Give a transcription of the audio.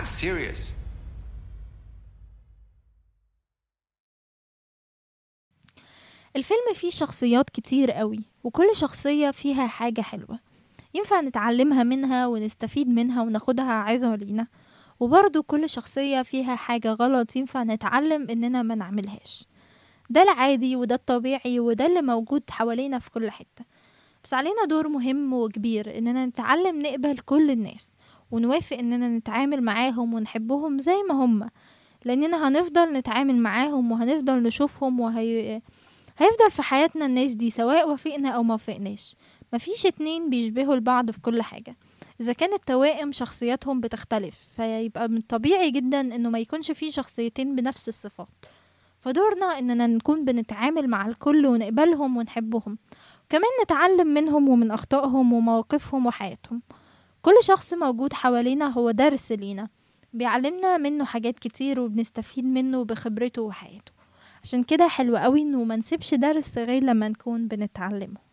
I'm serious. الفيلم فيه شخصيات كتير قوي وكل شخصية فيها حاجة حلوة ينفع نتعلمها منها ونستفيد منها وناخدها عظة لينا وبرضه كل شخصية فيها حاجة غلط ينفع نتعلم إننا ما نعملهاش ده العادي وده الطبيعي وده اللي موجود حوالينا في كل حتة بس علينا دور مهم وكبير إننا نتعلم نقبل كل الناس ونوافق إننا نتعامل معاهم ونحبهم زي ما هم لأننا هنفضل نتعامل معاهم وهنفضل نشوفهم وهي هيفضل في حياتنا الناس دي سواء وافقنا أو ما وافقناش مفيش اتنين بيشبهوا البعض في كل حاجة إذا كانت توائم شخصياتهم بتختلف فيبقى من الطبيعي جدا إنه ما يكونش فيه شخصيتين بنفس الصفات فدورنا إننا نكون بنتعامل مع الكل ونقبلهم ونحبهم وكمان نتعلم منهم ومن أخطائهم ومواقفهم وحياتهم كل شخص موجود حوالينا هو درس لينا بيعلمنا منه حاجات كتير وبنستفيد منه بخبرته وحياته عشان كده حلو قوي انه منسيبش درس غير لما نكون بنتعلمه